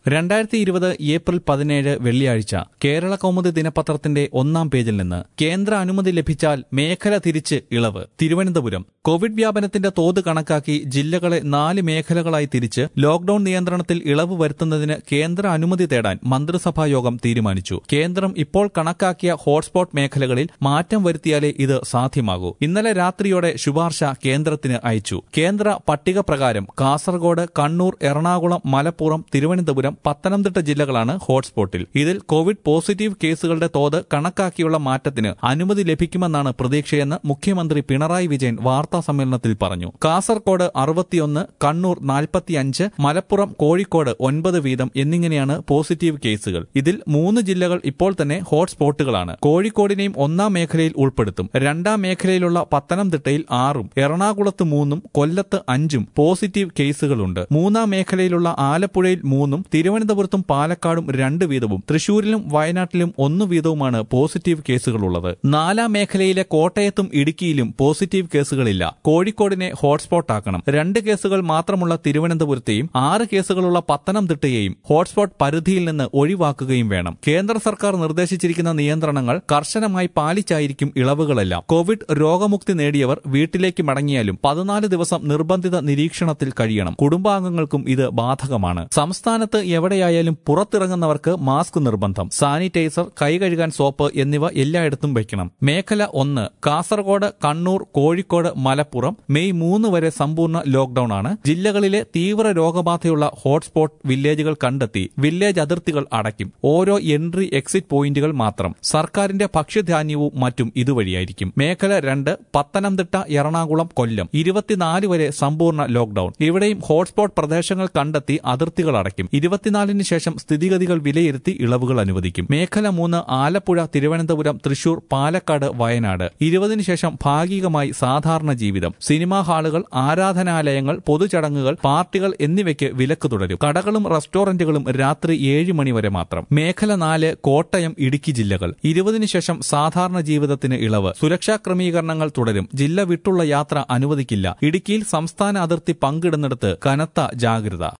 രണ്ടായിരത്തി ഇരുപത് ഏപ്രിൽ പതിനേഴ് വെള്ളിയാഴ്ച കേരള കൗമുദി ദിനപത്രത്തിന്റെ ഒന്നാം പേജിൽ നിന്ന് കേന്ദ്ര അനുമതി ലഭിച്ചാൽ മേഖല തിരിച്ച് ഇളവ് തിരുവനന്തപുരം കോവിഡ് വ്യാപനത്തിന്റെ തോത് കണക്കാക്കി ജില്ലകളെ നാല് മേഖലകളായി തിരിച്ച് ലോക്ഡൌൺ നിയന്ത്രണത്തിൽ ഇളവ് വരുത്തുന്നതിന് കേന്ദ്ര അനുമതി തേടാൻ മന്ത്രിസഭാ യോഗം തീരുമാനിച്ചു കേന്ദ്രം ഇപ്പോൾ കണക്കാക്കിയ ഹോട്ട്സ്പോട്ട് മേഖലകളിൽ മാറ്റം വരുത്തിയാലേ ഇത് സാധ്യമാകൂ ഇന്നലെ രാത്രിയോടെ ശുപാർശ കേന്ദ്രത്തിന് അയച്ചു കേന്ദ്ര പട്ടിക പ്രകാരം കാസർഗോഡ് കണ്ണൂർ എറണാകുളം മലപ്പുറം തിരുവനന്തപുരം പത്തനംതിട്ട ജില്ലകളാണ് ഹോട്ട്സ്പോട്ടിൽ ഇതിൽ കോവിഡ് പോസിറ്റീവ് കേസുകളുടെ തോത് കണക്കാക്കിയുള്ള മാറ്റത്തിന് അനുമതി ലഭിക്കുമെന്നാണ് പ്രതീക്ഷയെന്ന് മുഖ്യമന്ത്രി പിണറായി വിജയൻ വാർത്താ സമ്മേളനത്തിൽ പറഞ്ഞു കാസർഗോഡ് അറുപത്തിയൊന്ന് കണ്ണൂർ നാൽപ്പത്തിയഞ്ച് മലപ്പുറം കോഴിക്കോട് ഒൻപത് വീതം എന്നിങ്ങനെയാണ് പോസിറ്റീവ് കേസുകൾ ഇതിൽ മൂന്ന് ജില്ലകൾ ഇപ്പോൾ തന്നെ ഹോട്ട്സ്പോട്ടുകളാണ് കോഴിക്കോടിനെയും ഒന്നാം മേഖലയിൽ ഉൾപ്പെടുത്തും രണ്ടാം മേഖലയിലുള്ള പത്തനംതിട്ടയിൽ ആറും എറണാകുളത്ത് മൂന്നും കൊല്ലത്ത് അഞ്ചും പോസിറ്റീവ് കേസുകളുണ്ട് മൂന്നാം മേഖലയിലുള്ള ആലപ്പുഴയിൽ മൂന്നും തിരുവനന്തപുരത്തും പാലക്കാടും രണ്ട് വീതവും തൃശൂരിലും വയനാട്ടിലും ഒന്ന് വീതവുമാണ് പോസിറ്റീവ് കേസുകളുള്ളത് നാലാം മേഖലയിലെ കോട്ടയത്തും ഇടുക്കിയിലും പോസിറ്റീവ് കേസുകളില്ല കോഴിക്കോടിനെ ഹോട്ട്സ്പോട്ട് ആക്കണം രണ്ട് കേസുകൾ മാത്രമുള്ള തിരുവനന്തപുരത്തെയും ആറ് കേസുകളുള്ള പത്തനംതിട്ടയെയും ഹോട്ട്സ്പോട്ട് പരിധിയിൽ നിന്ന് ഒഴിവാക്കുകയും വേണം കേന്ദ്ര സർക്കാർ നിർദ്ദേശിച്ചിരിക്കുന്ന നിയന്ത്രണങ്ങൾ കർശനമായി പാലിച്ചായിരിക്കും ഇളവുകളെല്ലാം കോവിഡ് രോഗമുക്തി നേടിയവർ വീട്ടിലേക്ക് മടങ്ങിയാലും പതിനാല് ദിവസം നിർബന്ധിത നിരീക്ഷണത്തിൽ കഴിയണം കുടുംബാംഗങ്ങൾക്കും ഇത് ബാധകമാണ് സംസ്ഥാനത്ത് എവിടെയായാലും പുറത്തിറങ്ങുന്നവർക്ക് മാസ്ക് നിർബന്ധം സാനിറ്റൈസർ കൈ കഴുകാൻ സോപ്പ് എന്നിവ എല്ലായിടത്തും വയ്ക്കണം മേഖല ഒന്ന് കാസർഗോഡ് കണ്ണൂർ കോഴിക്കോട് മലപ്പുറം മെയ് മൂന്ന് വരെ സമ്പൂർണ്ണ ലോക്ഡൌൺ ആണ് ജില്ലകളിലെ തീവ്ര രോഗബാധയുള്ള ഹോട്ട്സ്പോട്ട് വില്ലേജുകൾ കണ്ടെത്തി വില്ലേജ് അതിർത്തികൾ അടയ്ക്കും ഓരോ എൻട്രി എക്സിറ്റ് പോയിന്റുകൾ മാത്രം സർക്കാരിന്റെ ഭക്ഷ്യധാന്യവും മറ്റും ഇതുവഴിയായിരിക്കും മേഖല രണ്ട് പത്തനംതിട്ട എറണാകുളം കൊല്ലം ഇരുപത്തിനാല് വരെ സമ്പൂർണ്ണ ലോക്ഡൌൺ ഇവിടെയും ഹോട്ട്സ്പോട്ട് പ്രദേശങ്ങൾ കണ്ടെത്തി അതിർത്തികൾ അടയ്ക്കും ഇരുപത്തിനാലിന് ശേഷം സ്ഥിതിഗതികൾ വിലയിരുത്തി ഇളവുകൾ അനുവദിക്കും മേഖല മൂന്ന് ആലപ്പുഴ തിരുവനന്തപുരം തൃശൂർ പാലക്കാട് വയനാട് ഇരുപതിനു ശേഷം ഭാഗികമായി സാധാരണ ജീവിതം സിനിമാ ഹാളുകൾ ആരാധനാലയങ്ങൾ പൊതുചടങ്ങുകൾ പാർട്ടികൾ എന്നിവയ്ക്ക് വിലക്ക് തുടരും കടകളും റെസ്റ്റോറന്റുകളും രാത്രി ഏഴ് മണി വരെ മാത്രം മേഖല നാല് കോട്ടയം ഇടുക്കി ജില്ലകൾ ഇരുപതിനു ശേഷം സാധാരണ ജീവിതത്തിന് ഇളവ് സുരക്ഷാ ക്രമീകരണങ്ങൾ തുടരും ജില്ല വിട്ടുള്ള യാത്ര അനുവദിക്കില്ല ഇടുക്കിയിൽ സംസ്ഥാന അതിർത്തി പങ്കിടുന്നിടത്ത് കനത്ത ജാഗ്രത